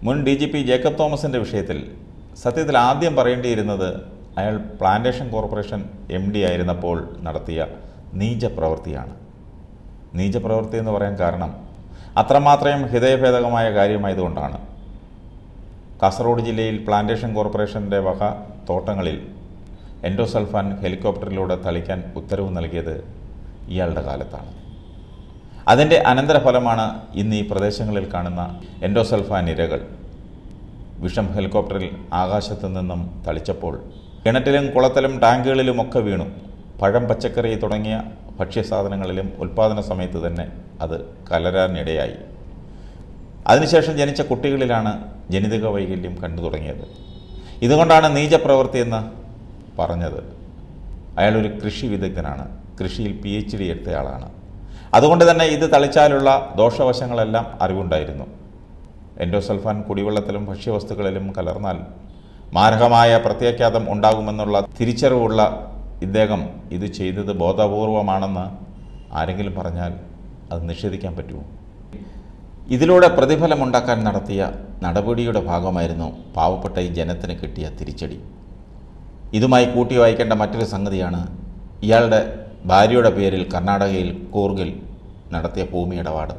മുൻ D G P Jacob തോമസിൻ്റെ വിഷയത്തിൽ സത്യത്തിൽ ആദ്യം പറയേണ്ടിയിരുന്നത് അയാൾ പ്ലാന്റേഷൻ കോർപ്പറേഷൻ എം ഡി ആയിരുന്നപ്പോൾ നടത്തിയ നീചപ്രവൃത്തിയാണ് നീചപ്രവൃത്തി എന്ന് പറയാൻ കാരണം അത്രമാത്രം ഹൃദയഭേദകമായ കാര്യമായതുകൊണ്ടാണ് കാസർഗോഡ് ജില്ലയിൽ പ്ലാന്റേഷൻ കോർപ്പറേഷൻ്റെ വക തോട്ടങ്ങളിൽ എൻഡോസൾഫാൻ ഹെലികോപ്റ്ററിലൂടെ തളിക്കാൻ ഉത്തരവ് നൽകിയത് ഇയാളുടെ കാലത്താണ് അതിൻ്റെ അനന്തരഫലമാണ് ഇന്ന് ഈ പ്രദേശങ്ങളിൽ കാണുന്ന എൻഡോസൾഫാൻ ഇരകൾ വിഷം ഹെലികോപ്റ്ററിൽ ആകാശത്തു നിന്നും തളിച്ചപ്പോൾ കിണറ്റിലും കുളത്തിലും ടാങ്കുകളിലുമൊക്കെ വീണു പഴം പച്ചക്കറി തുടങ്ങിയ ഭക്ഷ്യസാധനങ്ങളിലും ഉൽപ്പാദന സമയത്ത് തന്നെ അത് കലരാനിടയായി അതിനുശേഷം ജനിച്ച കുട്ടികളിലാണ് ജനിതക വൈകല്യം കണ്ടു തുടങ്ങിയത് ഇതുകൊണ്ടാണ് നീചപ്രവൃത്തി എന്ന് പറഞ്ഞത് അയാളൊരു കൃഷി വിദഗ്ധനാണ് കൃഷിയിൽ പി എച്ച് ഡി എടുത്തയാളാണ് അതുകൊണ്ട് തന്നെ ഇത് തളിച്ചാലുള്ള ദോഷവശങ്ങളെല്ലാം അറിവുണ്ടായിരുന്നു എൻഡോസൾഫാൻ കുടിവെള്ളത്തിലും ഭക്ഷ്യവസ്തുക്കളിലും കലർന്നാൽ മാരകമായ പ്രത്യാഘാതം ഉണ്ടാകുമെന്നുള്ള തിരിച്ചറിവുള്ള ഇദ്ദേഹം ഇത് ചെയ്തത് ബോധപൂർവമാണെന്ന് ആരെങ്കിലും പറഞ്ഞാൽ അത് നിഷേധിക്കാൻ പറ്റുമോ ഇതിലൂടെ പ്രതിഫലമുണ്ടാക്കാൻ നടത്തിയ നടപടിയുടെ ഭാഗമായിരുന്നു പാവപ്പെട്ട ഈ ജനത്തിന് കിട്ടിയ തിരിച്ചടി ഇതുമായി കൂട്ടി വായിക്കേണ്ട മറ്റൊരു സംഗതിയാണ് ഇയാളുടെ ഭാര്യയുടെ പേരിൽ കർണാടകയിൽ കൂർഗിൽ നടത്തിയ ഭൂമി ഇടപാട്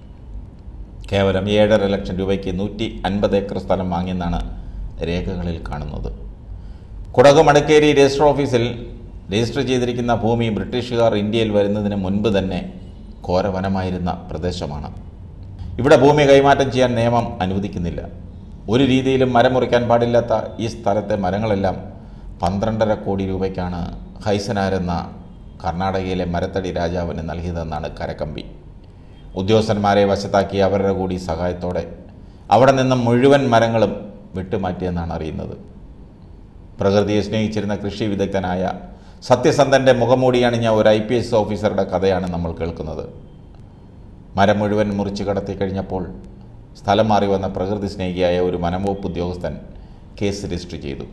കേവലം ഏഴര ലക്ഷം രൂപയ്ക്ക് നൂറ്റി അൻപത് ഏക്കർ സ്ഥലം വാങ്ങിയെന്നാണ് രേഖകളിൽ കാണുന്നത് കുടക് മടക്കേരി രജിസ്റ്റർ ഓഫീസിൽ രജിസ്റ്റർ ചെയ്തിരിക്കുന്ന ഭൂമി ബ്രിട്ടീഷുകാർ ഇന്ത്യയിൽ വരുന്നതിന് മുൻപ് തന്നെ ഘോരവനമായിരുന്ന പ്രദേശമാണ് ഇവിടെ ഭൂമി കൈമാറ്റം ചെയ്യാൻ നിയമം അനുവദിക്കുന്നില്ല ഒരു രീതിയിലും മരം മുറിക്കാൻ പാടില്ലാത്ത ഈ സ്ഥലത്തെ മരങ്ങളെല്ലാം പന്ത്രണ്ടര കോടി രൂപയ്ക്കാണ് ഹൈസനാരെന്ന കർണാടകയിലെ മരത്തടി രാജാവിന് നൽകിയതെന്നാണ് കരക്കമ്പി ഉദ്യോഗസ്ഥന്മാരെ വശത്താക്കി അവരുടെ കൂടി സഹായത്തോടെ അവിടെ നിന്നും മുഴുവൻ മരങ്ങളും വിട്ടുമാറ്റിയെന്നാണ് അറിയുന്നത് പ്രകൃതിയെ സ്നേഹിച്ചിരുന്ന കൃഷി വിദഗ്ധനായ സത്യസന്ധൻ്റെ മുഖംമൂടി അണിഞ്ഞ ഒരു ഐ പി എസ് ഓഫീസറുടെ കഥയാണ് നമ്മൾ കേൾക്കുന്നത് മരം മുഴുവൻ മുറിച്ച് കടത്തി കഴിഞ്ഞപ്പോൾ സ്ഥലം മാറി വന്ന പ്രകൃതി സ്നേഹിയായ ഒരു വനംവകുപ്പ് ഉദ്യോഗസ്ഥൻ കേസ് രജിസ്റ്റർ ചെയ്തു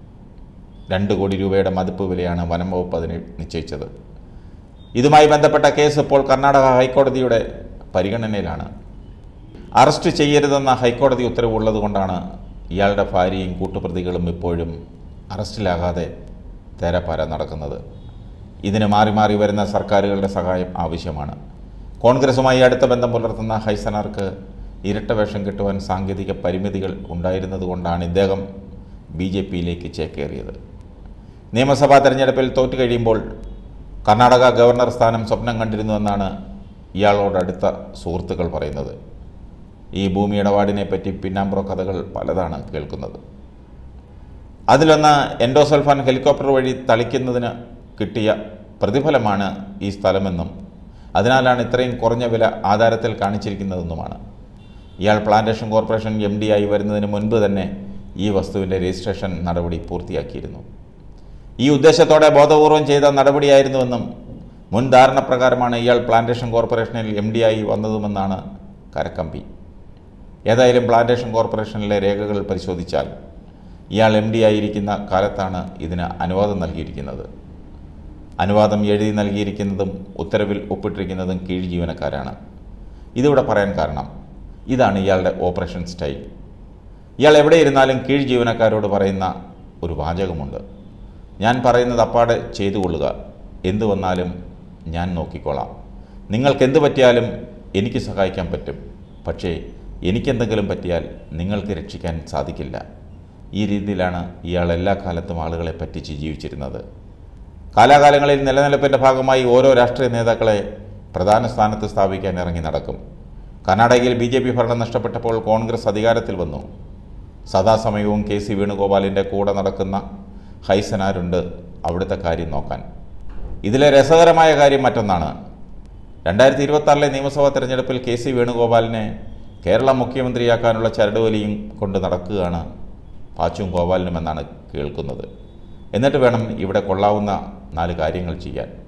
രണ്ട് കോടി രൂപയുടെ മതിപ്പ് വിലയാണ് വനം വകുപ്പ് അതിന് നിശ്ചയിച്ചത് ഇതുമായി ബന്ധപ്പെട്ട കേസ് ഇപ്പോൾ കർണാടക ഹൈക്കോടതിയുടെ പരിഗണനയിലാണ് അറസ്റ്റ് ചെയ്യരുതെന്ന ഹൈക്കോടതി ഉത്തരവുള്ളത് കൊണ്ടാണ് ഇയാളുടെ ഭാര്യയും കൂട്ടുപ്രതികളും ഇപ്പോഴും അറസ്റ്റിലാകാതെ തേരപ്പാര നടക്കുന്നത് ഇതിന് മാറി മാറി വരുന്ന സർക്കാരുകളുടെ സഹായം ആവശ്യമാണ് കോൺഗ്രസുമായി അടുത്ത ബന്ധം പുലർത്തുന്ന ഹൈസനാർക്ക് ഇരട്ട വേഷം കിട്ടുവാൻ സാങ്കേതിക പരിമിതികൾ ഉണ്ടായിരുന്നതുകൊണ്ടാണ് ഇദ്ദേഹം ബി ജെ പിയിലേക്ക് ചേക്കേറിയത് നിയമസഭാ തെരഞ്ഞെടുപ്പിൽ തോറ്റു കഴിയുമ്പോൾ കർണാടക ഗവർണർ സ്ഥാനം സ്വപ്നം കണ്ടിരുന്നുവെന്നാണ് ഇയാളോട് അടുത്ത സുഹൃത്തുക്കൾ പറയുന്നത് ഈ ഭൂമി ഇടപാടിനെ പറ്റി പിന്നാമ്പുറ കഥകൾ പലതാണ് കേൾക്കുന്നത് അതിലൊന്ന് എൻഡോസൾഫാൻ ഹെലികോപ്റ്റർ വഴി തളിക്കുന്നതിന് കിട്ടിയ പ്രതിഫലമാണ് ഈ സ്ഥലമെന്നും അതിനാലാണ് ഇത്രയും കുറഞ്ഞ വില ആധാരത്തിൽ കാണിച്ചിരിക്കുന്നതെന്നുമാണ് ഇയാൾ പ്ലാന്റേഷൻ കോർപ്പറേഷൻ എം ഡി ആയി വരുന്നതിന് മുൻപ് തന്നെ ഈ വസ്തുവിൻ്റെ രജിസ്ട്രേഷൻ നടപടി പൂർത്തിയാക്കിയിരുന്നു ഈ ഉദ്ദേശത്തോടെ ബോധപൂർവം ചെയ്ത നടപടിയായിരുന്നുവെന്നും മുൻ ധാരണ പ്രകാരമാണ് ഇയാൾ പ്ലാന്റേഷൻ കോർപ്പറേഷനിൽ എം ഡി ആയി വന്നതുമെന്നാണ് കരക്കമ്പി ഏതായാലും പ്ലാന്റേഷൻ കോർപ്പറേഷനിലെ രേഖകൾ പരിശോധിച്ചാൽ ഇയാൾ എം ഡി ആയിരിക്കുന്ന കാലത്താണ് ഇതിന് അനുവാദം നൽകിയിരിക്കുന്നത് അനുവാദം എഴുതി നൽകിയിരിക്കുന്നതും ഉത്തരവിൽ ഒപ്പിട്ടിരിക്കുന്നതും കീഴ് ജീവനക്കാരാണ് ഇതിവിടെ പറയാൻ കാരണം ഇതാണ് ഇയാളുടെ ഓപ്പറേഷൻ സ്റ്റൈൽ ഇയാൾ എവിടെ ഇരുന്നാലും കീഴ് ജീവനക്കാരോട് പറയുന്ന ഒരു വാചകമുണ്ട് ഞാൻ പറയുന്നത് അപ്പാടെ ചെയ്തു കൊള്ളുക എന്തു വന്നാലും ഞാൻ നോക്കിക്കോളാം നിങ്ങൾക്ക് എന്ത് പറ്റിയാലും എനിക്ക് സഹായിക്കാൻ പറ്റും പക്ഷേ എനിക്കെന്തെങ്കിലും പറ്റിയാൽ നിങ്ങൾക്ക് രക്ഷിക്കാൻ സാധിക്കില്ല ഈ രീതിയിലാണ് ഇയാൾ എല്ലാ കാലത്തും ആളുകളെ പറ്റിച്ച് ജീവിച്ചിരുന്നത് കാലാകാലങ്ങളിൽ നിലനിൽപ്പിൻ്റെ ഭാഗമായി ഓരോ രാഷ്ട്രീയ നേതാക്കളെ പ്രധാന സ്ഥാനത്ത് സ്ഥാപിക്കാൻ ഇറങ്ങി നടക്കും കർണാടകയിൽ ബി ജെ പി ഭരണം നഷ്ടപ്പെട്ടപ്പോൾ കോൺഗ്രസ് അധികാരത്തിൽ വന്നു സദാസമയവും കെ സി വേണുഗോപാലിൻ്റെ കൂടെ നടക്കുന്ന ഹൈസനാരുണ്ട് അവിടുത്തെ കാര്യം നോക്കാൻ ഇതിലെ രസകരമായ കാര്യം മറ്റൊന്നാണ് രണ്ടായിരത്തി ഇരുപത്തി നിയമസഭാ തെരഞ്ഞെടുപ്പിൽ കെ സി വേണുഗോപാലിനെ കേരള മുഖ്യമന്ത്രിയാക്കാനുള്ള ചരടുവലിയും കൊണ്ട് നടക്കുകയാണ് പാച്ചും ഗോപാലിനുമെന്നാണ് കേൾക്കുന്നത് എന്നിട്ട് വേണം ഇവിടെ കൊള്ളാവുന്ന നാല് കാര്യങ്ങൾ ചെയ്യാൻ